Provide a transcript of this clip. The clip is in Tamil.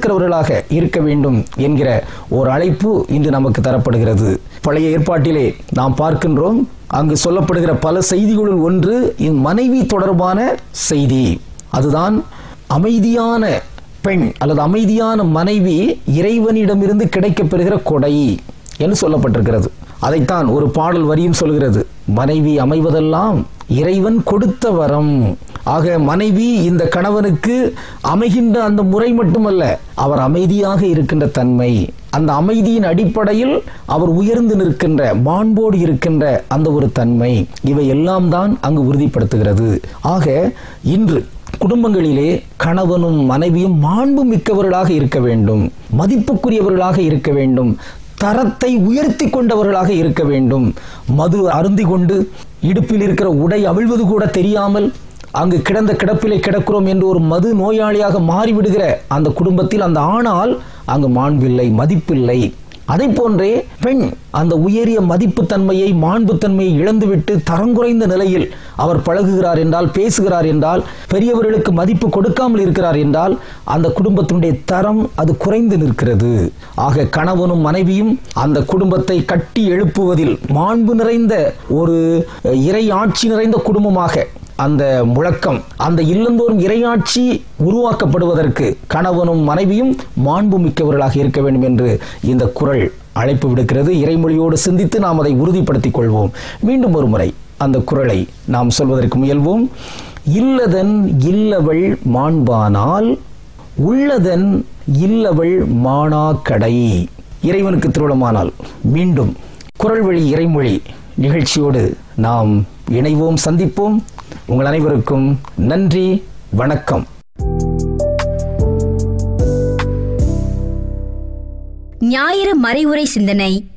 இருக்கிறவர்களாக இருக்க வேண்டும் என்கிற ஒரு அழைப்பு இன்று நமக்கு தரப்படுகிறது பழைய ஏற்பாட்டிலே நாம் பார்க்கின்றோம் அங்கு சொல்லப்படுகிற பல செய்திகளுள் ஒன்று என் மனைவி தொடர்பான செய்தி அதுதான் அமைதியான பெண் அல்லது அமைதியான மனைவி இறைவனிடமிருந்து கிடைக்கப் பெறுகிற கொடை என்று சொல்லப்பட்டிருக்கிறது அதைத்தான் ஒரு பாடல் வரியும் சொல்கிறது மனைவி அமைவதெல்லாம் இறைவன் கொடுத்த வரம் ஆக மனைவி இந்த கணவனுக்கு அமைகின்ற அந்த முறை மட்டுமல்ல அவர் அமைதியாக இருக்கின்ற தன்மை அந்த அமைதியின் அடிப்படையில் அவர் உயர்ந்து நிற்கின்ற மாண்போடு இருக்கின்ற அந்த ஒரு தன்மை இவை எல்லாம் தான் அங்கு உறுதிப்படுத்துகிறது ஆக இன்று குடும்பங்களிலே கணவனும் மனைவியும் மாண்பு மிக்கவர்களாக இருக்க வேண்டும் மதிப்புக்குரியவர்களாக இருக்க வேண்டும் தரத்தை உயர்த்தி கொண்டவர்களாக இருக்க வேண்டும் மது அருந்தி கொண்டு இடுப்பில் இருக்கிற உடை அவிழ்வது கூட தெரியாமல் அங்கு கிடந்த கிடப்பிலே கிடக்கிறோம் என்று ஒரு மது நோயாளியாக மாறிவிடுகிற அந்த குடும்பத்தில் அந்த ஆணால் அங்கு மாண்பில்லை மதிப்பில்லை அதை போன்றே பெண் அந்த உயரிய மதிப்பு தன்மையை மாண்பு தன்மையை இழந்துவிட்டு தரங்குறைந்த நிலையில் அவர் பழகுகிறார் என்றால் பேசுகிறார் என்றால் பெரியவர்களுக்கு மதிப்பு கொடுக்காமல் இருக்கிறார் என்றால் அந்த குடும்பத்தினுடைய தரம் அது குறைந்து நிற்கிறது ஆக கணவனும் மனைவியும் அந்த குடும்பத்தை கட்டி எழுப்புவதில் மாண்பு நிறைந்த ஒரு இறை ஆட்சி நிறைந்த குடும்பமாக அந்த முழக்கம் அந்த இல்லந்தோறும் இறையாட்சி உருவாக்கப்படுவதற்கு கணவனும் மனைவியும் மாண்பு மிக்கவர்களாக இருக்க வேண்டும் என்று இந்த குரல் அழைப்பு விடுக்கிறது இறைமொழியோடு சிந்தித்து நாம் அதை உறுதிப்படுத்திக் கொள்வோம் மீண்டும் ஒரு முறை அந்த குரலை நாம் சொல்வதற்கு முயல்வோம் இல்லதன் இல்லவள் மாண்பானால் உள்ளதன் இல்லவள் மானாக்கடை இறைவனுக்கு திருவிழமானால் மீண்டும் குரல் வழி இறைமொழி நிகழ்ச்சியோடு நாம் இணைவோம் சந்திப்போம் உங்கள் அனைவருக்கும் நன்றி வணக்கம் ஞாயிறு மறைவுரை சிந்தனை